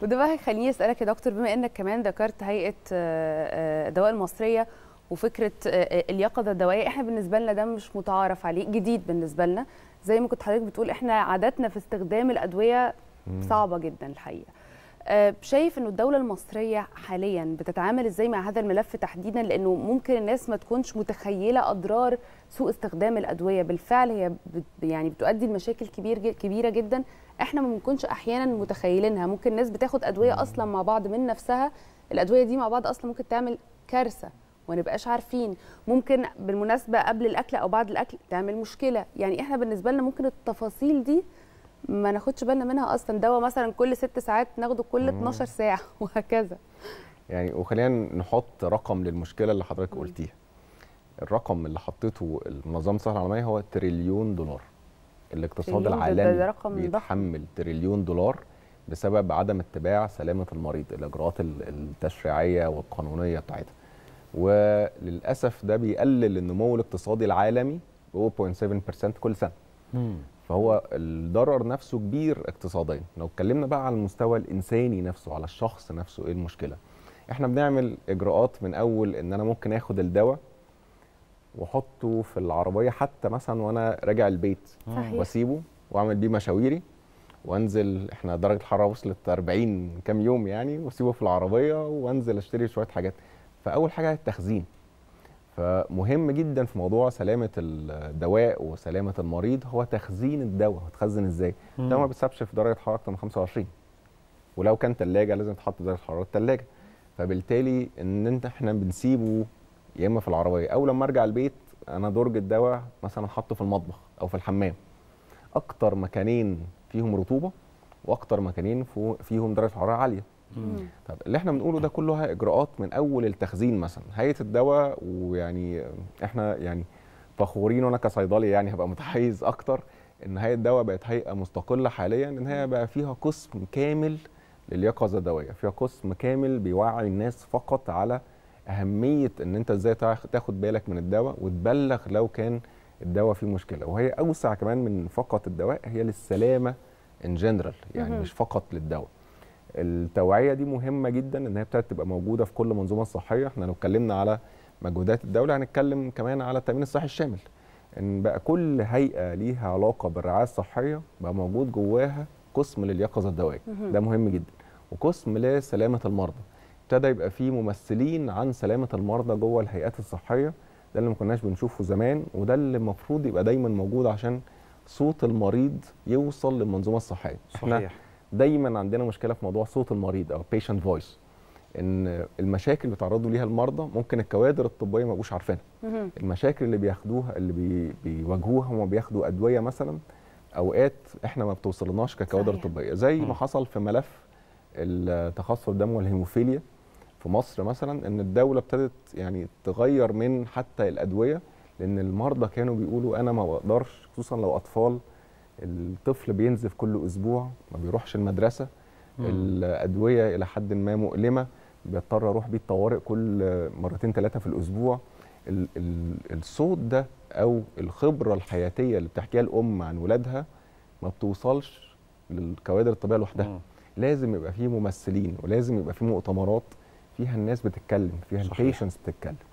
وده بقى هيخليني اسالك يا دكتور بما انك كمان ذكرت هيئه الدواء المصريه وفكره اليقظه الدوائيه احنا بالنسبه لنا ده مش متعارف عليه جديد بالنسبه لنا زي ما كنت حضرتك بتقول احنا عاداتنا في استخدام الادويه صعبه جدا الحقيقه شايف انه الدوله المصريه حاليا بتتعامل ازاي مع هذا الملف تحديدا لانه ممكن الناس ما تكونش متخيله اضرار سوء استخدام الادويه بالفعل هي يعني بتؤدي لمشاكل كبير كبيره جدا احنا ما بنكونش احيانا متخيلينها ممكن الناس بتاخد ادويه اصلا مع بعض من نفسها الادويه دي مع بعض اصلا ممكن تعمل كارثه وما نبقاش عارفين ممكن بالمناسبه قبل الاكل او بعد الاكل تعمل مشكله يعني احنا بالنسبه لنا ممكن التفاصيل دي ما ناخدش بالنا منها اصلا دواء مثلا كل ست ساعات ناخده كل 12 ساعه وهكذا يعني وخلينا نحط رقم للمشكله اللي حضرتك قلتيها الرقم اللي حطيته منظمه الصحه العالميه هو تريليون دولار الاقتصاد العالمي ده, ده رقم بيتحمل ضخم. تريليون دولار بسبب عدم اتباع سلامه المريض الاجراءات التشريعيه والقانونيه بتاعتها وللاسف ده بيقلل النمو الاقتصادي العالمي ب 0.7% كل سنه مم. فهو الضرر نفسه كبير اقتصاديا لو اتكلمنا بقى على المستوى الانساني نفسه على الشخص نفسه ايه المشكله احنا بنعمل اجراءات من اول ان انا ممكن اخد الدواء واحطه في العربيه حتى مثلا وانا راجع البيت صحيح. واسيبه واعمل بيه مشاويري وانزل احنا درجه الحراره وصلت 40 كام يوم يعني واسيبه في العربيه وانزل اشتري شويه حاجات فاول حاجه التخزين فمهم جدا في موضوع سلامه الدواء وسلامه المريض هو تخزين الدواء هتخزن ازاي الدواء ما بيتسابش في درجه حراره اكتر من 25 ولو كان ثلاجه لازم تحط درجه حراره الثلاجه فبالتالي ان انت احنا بنسيبه يا اما في العربيه او لما ارجع البيت انا درج الدواء مثلا حاطه في المطبخ او في الحمام اكتر مكانين فيهم رطوبه واكتر مكانين فيهم درجه حراره عاليه مم. طب اللي احنا بنقوله ده كله اجراءات من اول التخزين مثلا هيئه الدواء ويعني احنا يعني فخورين وانا كصيدلي يعني هبقى متحيز اكتر ان هيئه الدواء بقت هيئه مستقله حاليا ان هي بقى فيها قسم كامل لليقظه الدوائيه فيها قسم كامل بيوعي الناس فقط على اهميه ان انت ازاي تاخد بالك من الدواء وتبلغ لو كان الدواء فيه مشكله وهي اوسع كمان من فقط الدواء هي للسلامه ان جنرال يعني مش فقط للدواء التوعيه دي مهمه جدا ان هي ابتدت تبقى موجوده في كل منظومه صحيه احنا لو اتكلمنا على مجهودات الدوله هنتكلم كمان على التامين الصحي الشامل ان بقى كل هيئه ليها علاقه بالرعايه الصحيه بقى موجود جواها قسم لليقظه الدوائيه ده مهم جدا وقسم لسلامه المرضى ابتدى يبقى فيه ممثلين عن سلامه المرضى جوه الهيئات الصحيه ده اللي ما كناش بنشوفه زمان وده اللي المفروض يبقى دايما موجود عشان صوت المريض يوصل للمنظومه الصحيه صحيح. دايما عندنا مشكله في موضوع صوت المريض او patient فويس ان المشاكل اللي بيتعرضوا ليها المرضى ممكن الكوادر الطبيه ما يبقوش عارفينها المشاكل اللي بياخدوها اللي بي بيواجهوها وما بياخدوا ادويه مثلا اوقات احنا ما بتوصلناش ككوادر صحيح. طبيه زي ما حصل في ملف التخثر الدم والهيموفيليا في مصر مثلا ان الدوله ابتدت يعني تغير من حتى الادويه لان المرضى كانوا بيقولوا انا ما بقدرش خصوصا لو اطفال الطفل بينزف كل اسبوع ما بيروحش المدرسه مم. الادويه الى حد ما مؤلمه بيضطر اروح بيه الطوارئ كل مرتين ثلاثه في الاسبوع ال ال الصوت ده او الخبره الحياتيه اللي بتحكيها الام عن ولادها ما بتوصلش للكوادر الطبيه لوحدها مم. لازم يبقى فيه ممثلين ولازم يبقى فيه مؤتمرات فيها الناس بتتكلم فيها صحيح. البيشنتس بتتكلم